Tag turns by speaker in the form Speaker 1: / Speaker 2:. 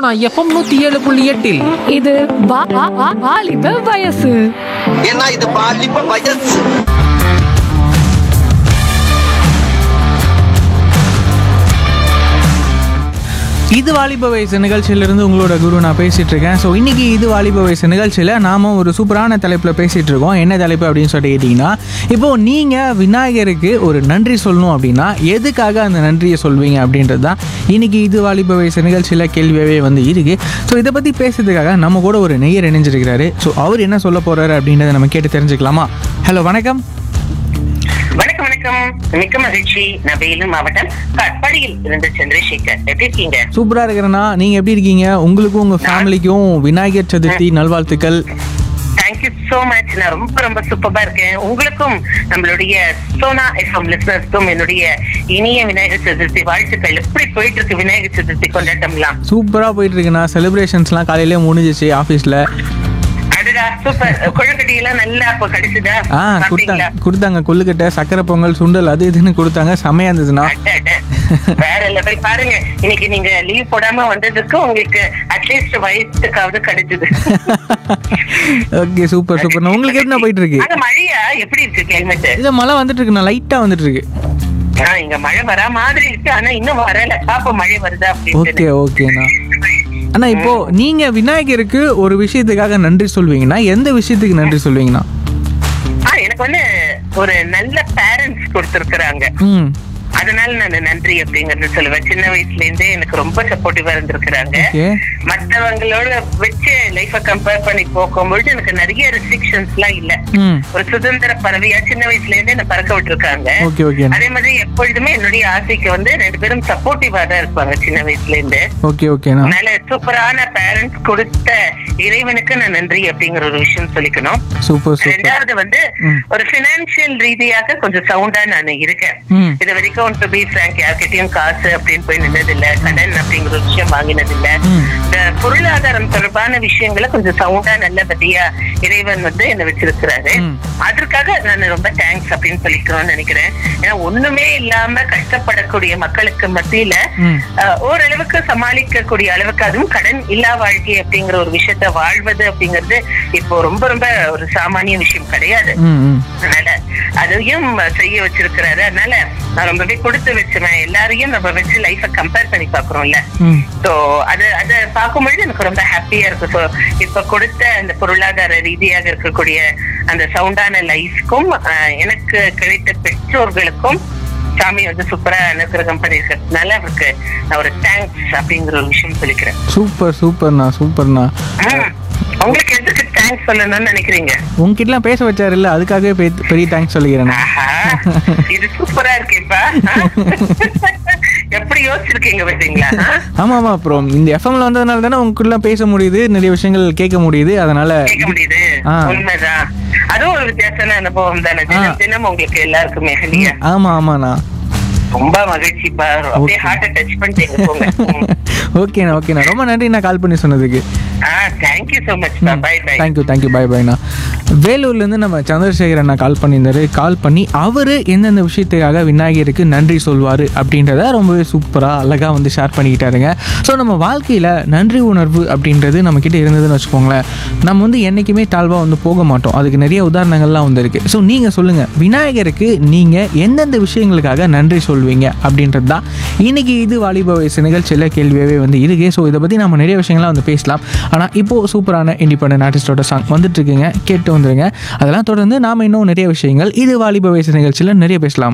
Speaker 1: Sona FM நூத்தி ஏழு புள்ளி எட்டில்
Speaker 2: இது வா- வா- வா- வாலிப வயசு
Speaker 3: ஏன்னா இது பாலிப்ப வயசு
Speaker 4: இது வாலிப வயசு நிகழ்ச்சியிலிருந்து உங்களோட குரு நான் பேசிட்டு இருக்கேன் ஸோ இன்னைக்கு இது வாலிப வயசு நிகழ்ச்சியில் நாம ஒரு சூப்பரான தலைப்பில் பேசிட்டு இருக்கோம் என்ன தலைப்பு அப்படின்னு சொல்லிட்டு கேட்டிங்கன்னா இப்போ நீங்கள் விநாயகருக்கு ஒரு நன்றி சொல்லணும் அப்படின்னா எதுக்காக அந்த நன்றியை சொல்வீங்க அப்படின்றது தான் இன்னைக்கு இது வாலிப வயசு நிகழ்ச்சியில் கேள்வியாகவே வந்து இருக்கு ஸோ இதை பற்றி பேசுறதுக்காக நம்ம கூட ஒரு நெய்யர் இணைஞ்சிருக்கிறாரு ஸோ அவர் என்ன சொல்ல போறாரு அப்படின்றத நம்ம கேட்டு தெரிஞ்சுக்கலாமா ஹலோ வணக்கம்
Speaker 5: வணக்கம் வணக்கம் மிக்க மகிழ்ச்சி நான் வேலூர் மாவட்டம் கட்பாடியில் இருந்து சந்திரசேகர் எப்படி இருக்கீங்க
Speaker 4: சூப்பராக இருக்கிறேன்னா நீங்கள் எப்படி இருக்கீங்க உங்களுக்கும் உங்கள் ஃபேமிலிக்கும் விநாயகர் சதுர்த்தி நல்வாழ்த்துக்கள்
Speaker 5: தேங்க்யூ சோ மச் நான் ரொம்ப ரொம்ப சூப்பரா இருக்கேன் உங்களுக்கும் நம்மளுடைய சோனா எஃப்எம் லிசனர்ஸ்க்கும் என்னுடைய இனிய விநாயகர் சதுர்த்தி வாழ்த்துக்கள் எப்படி போயிட்டு இருக்கு விநாயகர் சதுர்த்தி கொண்டாட்டம்லாம்
Speaker 4: சூப்பராக போயிட்டு இருக்குண்ணா செலிப்ரேஷன்ஸ்லாம் காலையிலே முடிஞ்சிச்சு ஆஃபீஸில்
Speaker 5: அதுடா சூப்பர் கொழுக்கட்டை எல்லாம் நல்லா அப்ப கிடைச்சுதா
Speaker 4: ஆ கொடுத்தாங்க
Speaker 5: சாப்பிட்டீங்களா?
Speaker 4: கொடுத்தாங்க கொல்லுக்கட்டை சக்கரை பொங்கல் சுண்டல் அது இதுன்னு கொடுத்தாங்க செமையா இருந்ததுண்ணா
Speaker 5: அட, அட. வேற லெவல் பாருங்க இன்னைக்கு நீங்க லீவ் போடாம வந்ததுக்கு உங்களுக்கு அட்லீஸ்ட் வயசுக்காவது கிடைச்சது
Speaker 4: ஓகே சூப்பர் சூப்பர்ண்ணா உங்களுக்கு எப்படிண்ணா போயிட்டு இருக்கு
Speaker 5: அங்க மழையா எப்படி இருக்கு கிளைமேட்
Speaker 4: இல்லை மழை வந்துட்டு இருக்குண்ணா லைட்டாக வந்துட்டு இருக்கு
Speaker 5: இங்க மழை வரா மாதிரி இருக்கு ஆனா இன்னும் வரல பாப்போம் மழை வருதா
Speaker 4: ஓகே
Speaker 5: அப்படின்னு
Speaker 4: ஓகேண்ணா அண்ணா இப்போ நீங்க விநாயகருக்கு ஒரு விஷயத்துக்காக நன்றி சொல்வீங்கன்னா எந்த விஷயத்துக்கு நன்றி சொல்வீங்கண்ணா
Speaker 5: ஆ, எனக்கு வந்து ஒரு நல்ல பேரண்ட்ஸ் கொடுத்திருக்கிறாங்க
Speaker 4: ம்
Speaker 5: அதனால நான் நன்றி அப்படிங்கறது சொல்லுவேன் சின்ன வயசுல இருந்தே எனக்கு ரொம்ப சப்போர்ட்டிவா இருந்திருக்கிறாங்க
Speaker 4: ஓகே
Speaker 5: மத்தவங்களோட வச்சு லைஃப கம்பேர் பண்ணி போகும்பொழுது எனக்கு நிறைய ரெஸ்ட்ரிக்ஷன்ஸ் எல்லாம் இல்ல
Speaker 4: ம்
Speaker 5: ஒரு சுதந்திர பறவையா சின்ன வயசுல இருந்தே என்ன பறக்க விட்டுருக்காங்க
Speaker 4: ஓகே ஓகேண்ணா
Speaker 5: அதே மாதிரி எப்பொழுதுமே என்னுடைய ஆசைக்கு வந்து ரெண்டு பேரும் சப்போர்ட்டிவா தான் இருப்பாங்க சின்ன வயசுல இருந்து
Speaker 4: ஓகே ஓகேண்ணா
Speaker 5: அதனால சூப்பரான பேரண்ட்ஸ் கொடுத்த இறைவனுக்கு நான் நன்றி அப்படிங்கிற ஒரு விஷயம் சொல்லிக்கணும்
Speaker 4: சூப்பர் சூப்பர்
Speaker 5: ரெண்டாவது வந்து
Speaker 4: ம்.
Speaker 5: ஒரு பினான்சியல் ரீதியாக கொஞ்சம் சவுண்டா நான் இருக்கேன்
Speaker 4: ம்
Speaker 5: இது வரைக்கும் டு பி ஃபிராங்க் யார்கிட்டயும் காசு அப்படின்னு போய் நின்னது இல்ல கடன் அப்படிங்கிற ஒரு விஷயம் வாங்கினது இல்ல
Speaker 4: ம்.
Speaker 5: இந்த பொருளாதாரம் தொடர்பான விஷயங்களை கொஞ்சம் சவுண்டா நல்லபடியா இறைவன் வந்து என்ன வச்சிருக்கிறாரு
Speaker 4: ம்.
Speaker 5: அதற்காக நான் ரொம்ப தேங்க்ஸ் அப்படின்னு சொல்லிக்கிறோம்னு நினைக்கிறேன் ஏன்னா ஒண்ணுமே இல்லாம கஷ்டப்படக்கூடிய மக்களுக்கு மத்தியில
Speaker 4: ம்
Speaker 5: அஹ், ஓரளவுக்கு சமாளிக்கக்கூடிய அளவுக்கு அதுவும் கடன் இல்லா வாழ்க்கை அப்படிங்கிற ஒரு விஷயத்த வாழ்வது அப்படிங்கிறது இப்போ ரொம்ப ரொம்ப ஒரு சாமானிய விஷயம் கிடையாது
Speaker 4: ம் ம்
Speaker 5: அதனால அதையும் செய்ய வச்சிருக்கிறாரு அதனால நான் ரொம்பவே கொடுத்து வச்சுவேன் எல்லாரையும் நம்ம வச்சு லைஃப கம்பேர் பண்ணி பாக்குறோம்ல
Speaker 4: ம்
Speaker 5: சோ அது அதை பார்க்கும்பொழுது எனக்கு ரொம்ப ஹாப்பியா இருக்கு ஸோ இப்ப கொடுத்த அந்த பொருளாதார ரீதியாக இருக்கக்கூடிய அந்த சவுண்டான லைஃப்க்கும் எனக்கு கிடைத்த பெற்றோர்களுக்கும் சாமி வந்து சூப்பரா அனுகிரகம் பண்ணிருக்கிறதுனால அவருக்கு நான் ஒரு தேங்க்ஸ் அப்படிங்கிற ஒரு விஷயம் சொல்லிக்கிறேன்
Speaker 4: சூப்பர் சூப்பர்ண்ணா சூப்பர்ண்ணா
Speaker 5: ம். உங்களுக்கு எதுக்கு தேங்க்ஸ் சொல்லணும்னு நினைக்கிறீங்க
Speaker 4: உங்ககிட்டலாம் பேச வச்சாரு இல்ல அதுக்காகவே பெ- பெரிய தேங்க்ஸ் சொல்லிக்கிறேன்
Speaker 5: ஆஹா, இது சூப்பரா இருக்கேப்பா எப்படி யோசிச்சிருக்கீங்க பாத்தீங்களா ஆ?
Speaker 4: ஆமா ஆமா அப்புறம் இந்த எஃப்எம்ல வந்ததுனால தானே உங்ககிட்ட பேச முடியுது நிறைய விஷயங்கள் கேட்க முடியுது அதனால
Speaker 5: கேட்க முடியுது
Speaker 4: ஆ.
Speaker 5: உண்மைதான் அதுவும் ஒரு வித்தியாசமான அனுபவம் தானே தினம் தினம் உங்களுக்கு எல்லாருக்குமே இல்லையா
Speaker 4: ஆமா ஆமாண்ணா
Speaker 5: ரொம்ப மகிழ்ச்சிப்பா அப்படியே ஹார்ட்டை டச் பண்ணிட்டீங்க போங்க ம்.
Speaker 4: ஓகேண்ணா ஓகேண்ணா ரொம்ப நன்றி நான் கால் பண்ணி சொன்னதுக்கு
Speaker 5: ஆ thank you so much bye bye
Speaker 4: thank you thank you bye பாய்ண்ணா வேலூர்லேருந்து நம்ம சந்திரசேகர் அண்ணா கால் பண்ணியிருந்தாரு கால் பண்ணி அவர் எந்தெந்த விஷயத்துக்காக விநாயகருக்கு நன்றி சொல்வார் அப்படின்றத ரொம்பவே சூப்பராக அழகாக வந்து ஷேர் பண்ணிக்கிட்டாருங்க ஸோ நம்ம வாழ்க்கையில் நன்றி உணர்வு அப்படின்றது நம்மக்கிட்ட இருந்ததுன்னு வச்சுக்கோங்களேன் நம்ம வந்து என்றைக்குமே தாழ்வாக வந்து போக மாட்டோம் அதுக்கு நிறைய உதாரணங்கள்லாம் வந்து இருக்குது ஸோ நீங்கள் சொல்லுங்கள் விநாயகருக்கு நீங்கள் எந்தெந்த விஷயங்களுக்காக நன்றி சொல்வீங்க அப்படின்றது தான் இன்றைக்கி இது வாலிப வயசு நிகழ்ச்சியில் கேள்வியாகவே வந்து இருக்கு ஸோ இதை பற்றி நம்ம நிறைய விஷயங்கள்லாம் வந்து பேசலாம் ஆனால் இப்போது சூப்பரான இண்டிபெண்டன்ட் ஆர்டிஸ்டோட சாங் வந்துட்டு இருக்குங்க கேட்டு வந்துருங்க அதெல்லாம் தொடர்ந்து நாம் இன்னும் நிறைய விஷயங்கள் இது வாலிப வயசு நிகழ்ச்சியில் நிறைய பேசலாம்